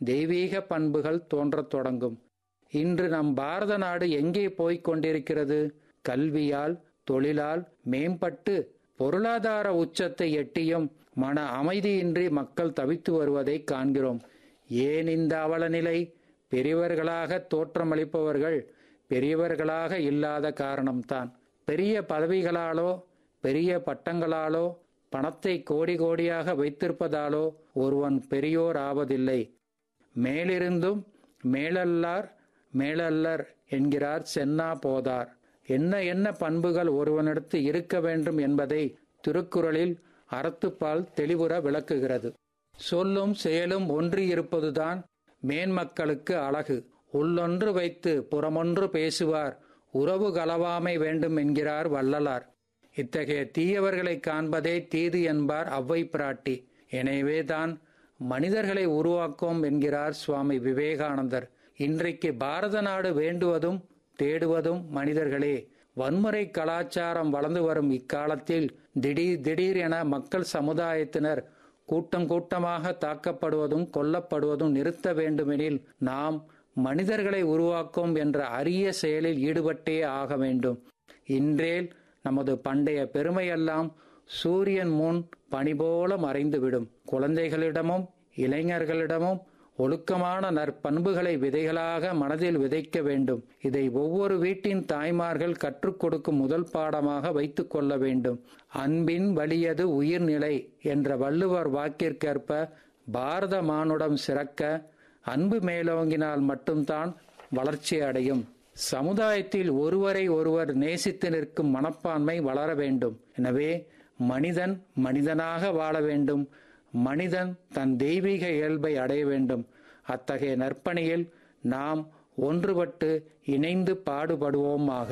தெய்வீக பண்புகள் தோன்றத் தொடங்கும் இன்று நம் பாரத நாடு எங்கே போய்க் கொண்டிருக்கிறது கல்வியால் தொழிலால் மேம்பட்டு பொருளாதார உச்சத்தை எட்டியும் மன அமைதியின்றி மக்கள் தவித்து வருவதை காண்கிறோம் ஏன் இந்த அவலநிலை பெரியவர்களாக தோற்றமளிப்பவர்கள் பெரியவர்களாக இல்லாத காரணம்தான் பெரிய பதவிகளாலோ பெரிய பட்டங்களாலோ பணத்தை கோடி கோடியாக வைத்திருப்பதாலோ ஒருவன் பெரியோர் ஆவதில்லை மேலிருந்தும் மேலல்லார் மேலல்லர் என்கிறார் சென்னா போதார் என்ன என்ன பண்புகள் ஒருவனிடத்து இருக்க வேண்டும் என்பதை திருக்குறளில் அறத்துப்பால் தெளிவுற விளக்குகிறது சொல்லும் செயலும் ஒன்றியிருப்பதுதான் மேன்மக்களுக்கு அழகு உள்ளொன்று வைத்து புறமொன்று பேசுவார் உறவு கலவாமை வேண்டும் என்கிறார் வள்ளலார் இத்தகைய தீயவர்களை காண்பதே தீது என்பார் அவ்வை பிராட்டி எனவேதான் மனிதர்களை உருவாக்கும் என்கிறார் சுவாமி விவேகானந்தர் இன்றைக்கு பாரத நாடு வேண்டுவதும் தேடுவதும் மனிதர்களே வன்முறை கலாச்சாரம் வளர்ந்து வரும் இக்காலத்தில் திடீர் திடீர் என மக்கள் சமுதாயத்தினர் கூட்டம் கூட்டமாக தாக்கப்படுவதும் கொல்லப்படுவதும் நிறுத்த வேண்டுமெனில் நாம் மனிதர்களை உருவாக்கும் என்ற அரிய செயலில் ஈடுபட்டே ஆக வேண்டும் இன்றேல் நமது பண்டைய பெருமையெல்லாம் சூரியன் முன் பனி போல மறைந்துவிடும் குழந்தைகளிடமும் இளைஞர்களிடமும் ஒழுக்கமான நற்பண்புகளை விதைகளாக மனதில் விதைக்க வேண்டும் இதை ஒவ்வொரு வீட்டின் தாய்மார்கள் கற்றுக் கொடுக்கும் முதல் பாடமாக வைத்துக் கொள்ள வேண்டும் அன்பின் வலியது உயிர்நிலை என்ற வள்ளுவர் வாக்கிற்கேற்ப பாரத மானுடம் சிறக்க அன்பு மேலோங்கினால் மட்டும்தான் வளர்ச்சி அடையும் சமுதாயத்தில் ஒருவரை ஒருவர் நேசித்து நிற்கும் மனப்பான்மை வளர வேண்டும் எனவே மனிதன் மனிதனாக வாழ வேண்டும் மனிதன் தன் தெய்வீக இயல்பை அடைய வேண்டும் அத்தகைய நற்பணியில் நாம் ஒன்றுபட்டு இணைந்து பாடுபடுவோமாக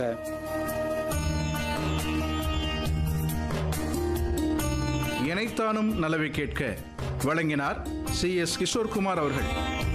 இணைத்தானும் நலவை கேட்க வழங்கினார் சி எஸ் கிஷோர்குமார் அவர்கள்